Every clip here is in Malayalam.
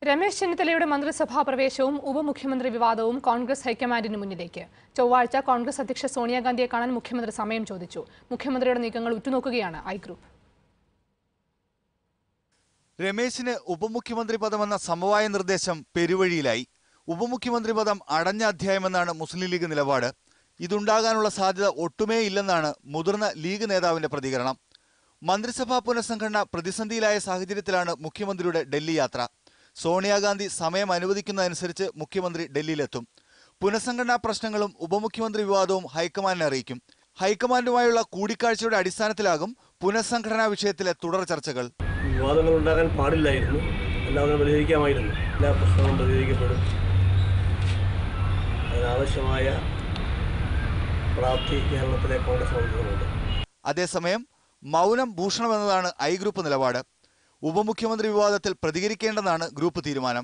രമേശ് ചെന്നിത്തലയുടെ മന്ത്രിസഭാ പ്രവേശവും ഉപമുഖ്യമന്ത്രി വിവാദവും കോൺഗ്രസ് ഹൈക്കമാൻഡിന് മുന്നിലേക്ക് ചൊവ്വാഴ്ച കോൺഗ്രസ് അധ്യക്ഷ സോണിയാഗാന്ധിയെ കാണാൻ മുഖ്യമന്ത്രി സമയം ചോദിച്ചു മുഖ്യമന്ത്രിയുടെ നീക്കങ്ങൾ ഉറ്റുനോക്കുകയാണ് ഐ ഗ്രൂപ്പ് രമേശിന് ഉപമുഖ്യമന്ത്രി പദമെന്ന സമവായ നിർദ്ദേശം പെരുവഴിയിലായി ഉപമുഖ്യമന്ത്രി പദം അടഞ്ഞ അധ്യായമെന്നാണ് മുസ്ലിം ലീഗ് നിലപാട് ഇതുണ്ടാകാനുള്ള സാധ്യത ഒട്ടുമേ ഇല്ലെന്നാണ് മുതിർന്ന ലീഗ് നേതാവിന്റെ പ്രതികരണം മന്ത്രിസഭാ പുനഃസംഘടന പ്രതിസന്ധിയിലായ സാഹചര്യത്തിലാണ് മുഖ്യമന്ത്രിയുടെ ഡൽഹി യാത്ര സോണിയാഗാന്ധി സമയം അനുവദിക്കുന്നതനുസരിച്ച് മുഖ്യമന്ത്രി ഡൽഹിയിലെത്തും പുനഃസംഘടനാ പ്രശ്നങ്ങളും ഉപമുഖ്യമന്ത്രി വിവാദവും ഹൈക്കമാൻഡിനെ അറിയിക്കും ഹൈക്കമാൻഡുമായുള്ള കൂടിക്കാഴ്ചയുടെ അടിസ്ഥാനത്തിലാകും പുനഃസംഘടനാ വിഷയത്തിലെ തുടർ ചർച്ചകൾ വിവാദങ്ങൾ ഉണ്ടാകാൻ പാടില്ലായിരുന്നു എല്ലാവരും പരിഹരിക്കാമായിരുന്നു എല്ലാ പ്രശ്നങ്ങളും പരിഹരിക്കപ്പെടും അതിനാവശ്യമായ പ്രാപ്തി കേരളത്തിലെ കോൺഗ്രസ് പ്രവർത്തനമുണ്ട് അതേസമയം മൗനം ഭൂഷണമെന്നതാണ് ഐ ഗ്രൂപ്പ് നിലപാട് ഉപമുഖ്യമന്ത്രി വിവാദത്തിൽ പ്രതികരിക്കേണ്ടെന്നാണ് ഗ്രൂപ്പ് തീരുമാനം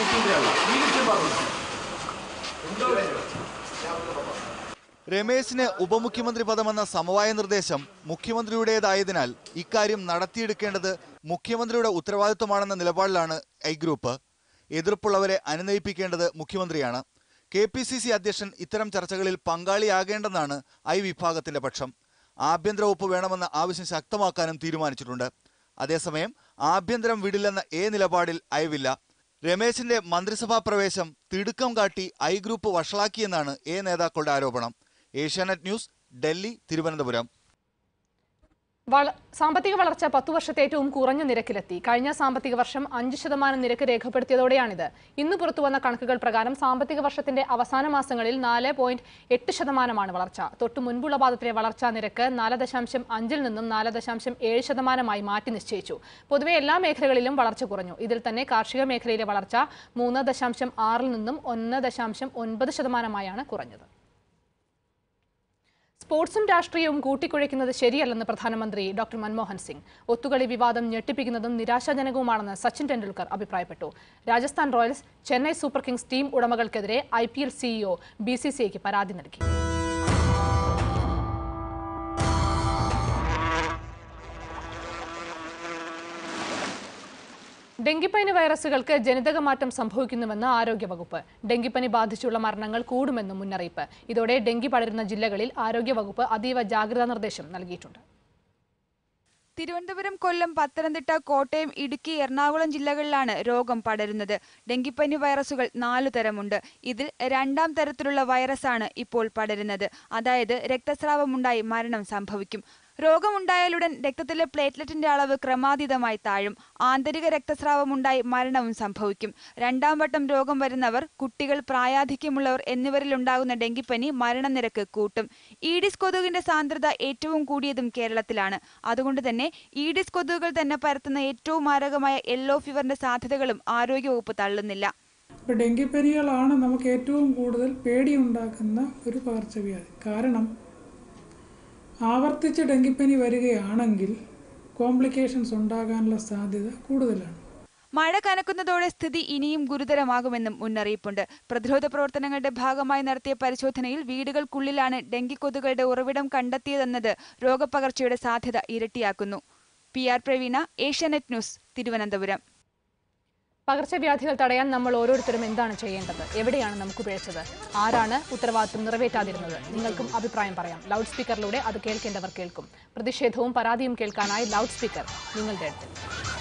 രമേശിന് ഉപമുഖ്യമന്ത്രി പദമെന്ന സമവായ നിർദ്ദേശം മുഖ്യമന്ത്രിയുടേതായതിനാൽ ഇക്കാര്യം നടത്തിയെടുക്കേണ്ടത് മുഖ്യമന്ത്രിയുടെ ഉത്തരവാദിത്വമാണെന്ന നിലപാടിലാണ് ഐ ഗ്രൂപ്പ് എതിർപ്പുള്ളവരെ അനുനയിപ്പിക്കേണ്ടത് മുഖ്യമന്ത്രിയാണ് കെ പി സി സി അധ്യക്ഷൻ ഇത്തരം ചർച്ചകളിൽ പങ്കാളിയാകേണ്ടെന്നാണ് ഐ വിഭാഗത്തിന്റെ പക്ഷം ആഭ്യന്തര വകുപ്പ് വേണമെന്ന ആവശ്യം ശക്തമാക്കാനും തീരുമാനിച്ചിട്ടുണ്ട് അതേസമയം ആഭ്യന്തരം വിടില്ലെന്ന എ നിലപാടിൽ അയവില്ല രമേശിന്റെ മന്ത്രിസഭാ പ്രവേശം തിടുക്കം കാട്ടി ഐ ഗ്രൂപ്പ് വഷളാക്കിയെന്നാണ് എ നേതാക്കളുടെ ആരോപണം ഏഷ്യാനെറ്റ് ന്യൂസ് ഡൽഹി തിരുവനന്തപുരം വള- സാമ്പത്തിക വളർച്ച പത്തു വർഷത്തെ ഏറ്റവും കുറഞ്ഞ നിരക്കിലെത്തി കഴിഞ്ഞ സാമ്പത്തിക വർഷം അഞ്ച് ശതമാനം നിരക്ക് രേഖപ്പെടുത്തിയതോടെയാണിത് ഇന്ന് പുറത്തുവന്ന കണക്കുകൾ പ്രകാരം സാമ്പത്തിക വർഷത്തിന്റെ അവസാന മാസങ്ങളിൽ നാല് പോയിന്റ് എട്ട് ശതമാനമാണ് വളർച്ച തൊട്ടു മുൻപുള്ള പാദത്തിലെ വളർച്ചാ നിരക്ക് നാല് ദശാംശം അഞ്ചിൽ നിന്നും നാല് ദശാംശം ഏഴ് ശതമാനമായി മാറ്റി നിശ്ചയിച്ചു പൊതുവെ എല്ലാ മേഖലകളിലും വളർച്ച കുറഞ്ഞു ഇതിൽ തന്നെ കാർഷിക മേഖലയിലെ വളർച്ച മൂന്ന് ദശാംശം ആറിൽ നിന്നും ഒന്ന് ദശാംശം ഒൻപത് ശതമാനമായാണ് കുറഞ്ഞത് സ്പോർട്സും രാഷ്ട്രീയവും കൂട്ടിക്കുഴയ്ക്കുന്നത് ശരിയല്ലെന്ന് പ്രധാനമന്ത്രി ഡോക്ടർ മൻമോഹൻ സിംഗ് ഒത്തുകളി വിവാദം ഞെട്ടിപ്പിക്കുന്നതും നിരാശാജനകവുമാണെന്ന് സച്ചിൻ ടെണ്ടുൽക്കർ അഭിപ്രായപ്പെട്ടു Rajasthan Royals Chennai super kings team ഉടമകൾക്കെതിരെ I P L CEO B C C ഐക്ക് പരാതി നൽകി ഡെങ്കിപ്പനി വൈറസുകൾക്ക് ജനിതക മാറ്റം സംഭവിക്കുന്നുവെന്ന് ആരോഗ്യവകുപ്പ് ഡെങ്കിപ്പനി ബാധിച്ചുള്ള മരണങ്ങൾ കൂടുമെന്നും മുന്നറിയിപ്പ് ഇതോടെ ഡെങ്കി പടരുന്ന ജില്ലകളിൽ ആരോഗ്യവകുപ്പ് അതീവ ജാഗ്രതാ നിർദ്ദേശം നൽകിയിട്ടുണ്ട് തിരുവനന്തപുരം കൊല്ലം പത്തനംതിട്ട കോട്ടയം ഇടുക്കി എറണാകുളം ജില്ലകളിലാണ് രോഗം പടരുന്നത് ഡെങ്കിപ്പനി വൈറസുകൾ നാലു തരമുണ്ട് ഇതിൽ രണ്ടാം തരത്തിലുള്ള വൈറസാണ് ഇപ്പോൾ പടരുന്നത് അതായത് രക്തസ്രാവമുണ്ടായി മരണം സംഭവിക്കും രോഗമുണ്ടായാലുടൻ രക്തത്തിലെ പ്ലേറ്റ്ലെറ്റിന്റെ അളവ് ക്രമാതീതമായി താഴും ആന്തരിക രക്തസ്രാവമുണ്ടായി മരണവും സംഭവിക്കും രണ്ടാം വട്ടം രോഗം വരുന്നവർ കുട്ടികൾ പ്രായാധിക്യമുള്ളവർ എന്നിവരിൽ ഉണ്ടാകുന്ന ഡെങ്കിപ്പനി മരണനിരക്ക് കൂട്ടും ഈഡിസ് കൊതുകിന്റെ സാന്ദ്രത ഏറ്റവും കൂടിയതും കേരളത്തിലാണ് അതുകൊണ്ട് തന്നെ ഈഡിസ് കൊതുകുകൾ തന്നെ പരത്തുന്ന ഏറ്റവും മാരകമായ യെല്ലോ ഫീവറിന്റെ സാധ്യതകളും ആരോഗ്യവകുപ്പ് തള്ളുന്നില്ല ഇപ്പോൾ ഡെങ്കിപ്പനികളാണ് നമുക്ക് ഏറ്റവും കൂടുതൽ പേടിയുണ്ടാക്കുന്ന ഒരു പകർച്ചവ്യാധി കാരണം ആവർത്തിച്ച് ഡെങ്കിപ്പനി വരികയാണെങ്കിൽ കോംപ്ലിക്കേഷൻസ് ഉണ്ടാകാനുള്ള സാധ്യത കൂടുതലാണ് മഴ കനക്കുന്നതോടെ സ്ഥിതി ഇനിയും ഗുരുതരമാകുമെന്നും മുന്നറിയിപ്പുണ്ട് പ്രതിരോധ പ്രവർത്തനങ്ങളുടെ ഭാഗമായി നടത്തിയ പരിശോധനയിൽ വീടുകൾക്കുള്ളിലാണ് ഡെങ്കി കൊതുകുകളുടെ ഉറവിടം കണ്ടെത്തിയതെന്നത് രോഗപകർച്ചയുടെ സാധ്യത ഇരട്ടിയാക്കുന്നു P R Praveena Asianet news Thiruvananthapuram പകർച്ചവ്യാധികൾ തടയാൻ നമ്മൾ ഓരോരുത്തരും എന്താണ് ചെയ്യേണ്ടത് എവിടെയാണ് നമുക്ക് പിഴച്ചത് ആരാണ് ഉത്തരവാദിത്വം നിറവേറ്റാതിരുന്നത് നിങ്ങൾക്കും അഭിപ്രായം പറയാം ലൗഡ് സ്പീക്കറിലൂടെ അത് കേൾക്കേണ്ടവർ കേൾക്കും പ്രതിഷേധവും പരാതിയും കേൾക്കാനായി ലൗഡ് സ്പീക്കർ നിങ്ങളുടെ അടുത്ത്